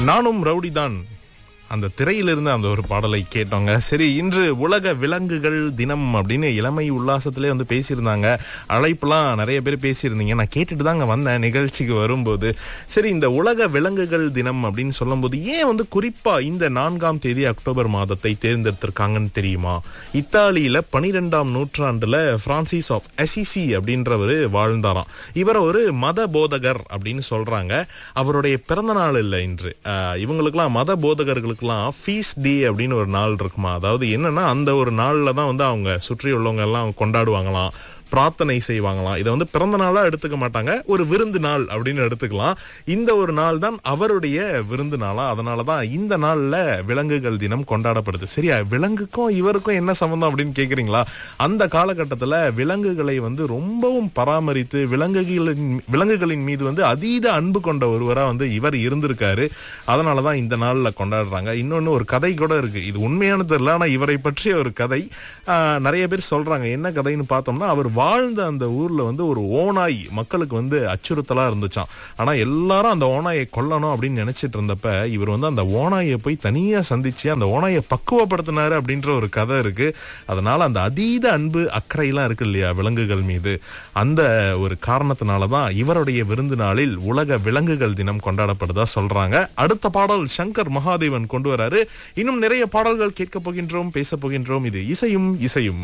நானும் ரவுடிதான் அந்த திரையிலிருந்து அந்த ஒரு பாடலை கேட்டோங்க சரி இன்று உலக விலங்குகள் தினம் அப்படின்னு இளமை உல்லாசத்திலே வந்து பேசியிருந்தாங்க அழைப்புலாம் நிறைய பேர் பேசியிருந்தீங்க நான் கேட்டுட்டு தாங்க வந்தேன் நிகழ்ச்சிக்கு வரும்போது சரி இந்த உலக விலங்குகள் தினம் அப்படின்னு சொல்லும்போது ஏன் வந்து குறிப்பா இந்த நான்காம் தேதி அக்டோபர் மாதத்தை தேர்ந்தெடுத்திருக்காங்கன்னு தெரியுமா இத்தாலியில பனிரெண்டாம் நூற்றாண்டுல பிரான்சிஸ் ஆஃப் அசிசி அப்படின்றவர் வாழ்ந்தாராம் இவரை ஒரு மத போதகர் அப்படின்னு சொல்றாங்க அவருடைய பிறந்த நாள் இல்லை இன்று அஹ், இவங்களுக்கெல்லாம் மத போதகர்களுக்கெல்லாம் ஃபீஸ் டே அப்படின்னு ஒரு நாள் இருக்குமா அதாவது என்னன்னா அந்த ஒரு நாள்ல தான் வந்து அவங்க சுற்றி உள்ளவங்க எல்லாம் கொண்டாடுவாங்களாம் பிரார்த்தனை செய்வாங்களாம் இதை வந்து பிறந்த நாளா எடுத்துக்க மாட்டாங்க ஒரு விருந்து நாள் அப்படின்னு எடுத்துக்கலாம் இந்த ஒரு நாள் தான் அவருடைய விருந்து நாளா அதனால தான் இந்த நாள்ல விலங்குகள் தினம் கொண்டாடப்படுது சரியா விலங்குக்கும் இவருக்கும் என்ன சம்பந்தம் அப்படின்னு கேக்குறீங்களா அந்த காலகட்டத்துல விலங்குகளை வந்து ரொம்பவும் பராமரித்து விலங்குகளின் விலங்குகளின் மீது வந்து அதீத அன்பு கொண்ட ஒருவரா வந்து இவர் இருந்திருக்காரு அதனால தான் இந்த நாள்ல கொண்டாடுறாங்க இன்னொன்னு ஒரு கதை கூட இருக்கு இது உண்மையான தெரியல ஆனா இவரை பற்றிய ஒரு கதை ஆஹ், நிறைய பேர் சொல்றாங்க என்ன கதைன்னு பார்த்தோம்னா அவர் வாழ்ந்த அந்த ஊர்ல வந்து ஒரு ஓநாய் மக்களுக்கு வந்து அச்சுறுத்தலா இருந்துச்சாம் ஆனா எல்லாரும் அந்த ஓநாயை கொல்லணும் அப்படின்னு நினைச்சிட்டு இருந்தப்ப இவர் வந்து அந்த ஓநாயை போய் தனியா சந்திச்சு அந்த ஓநாயை பக்குவப்படுத்தினாரு அப்படின்ற ஒரு கதை இருக்கு அதனால அந்த அதீத அன்பு அக்கறையெல்லாம் இருக்கு இல்லையா விலங்குகள் மீது அந்த ஒரு காரணத்தினாலதான் இவருடைய விருந்து நாளில் உலக விலங்குகள் தினம் கொண்டாடப்படுதா சொல்றாங்க அடுத்த பாடல் சங்கர் மகாதேவன் கொண்டு வராரு இன்னும் நிறைய பாடல்கள் கேட்க போகின்றோம் பேச போகின்றோம் இது இசையும் இசையும்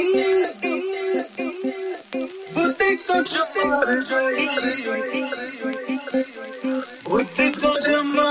Boutique de cheval,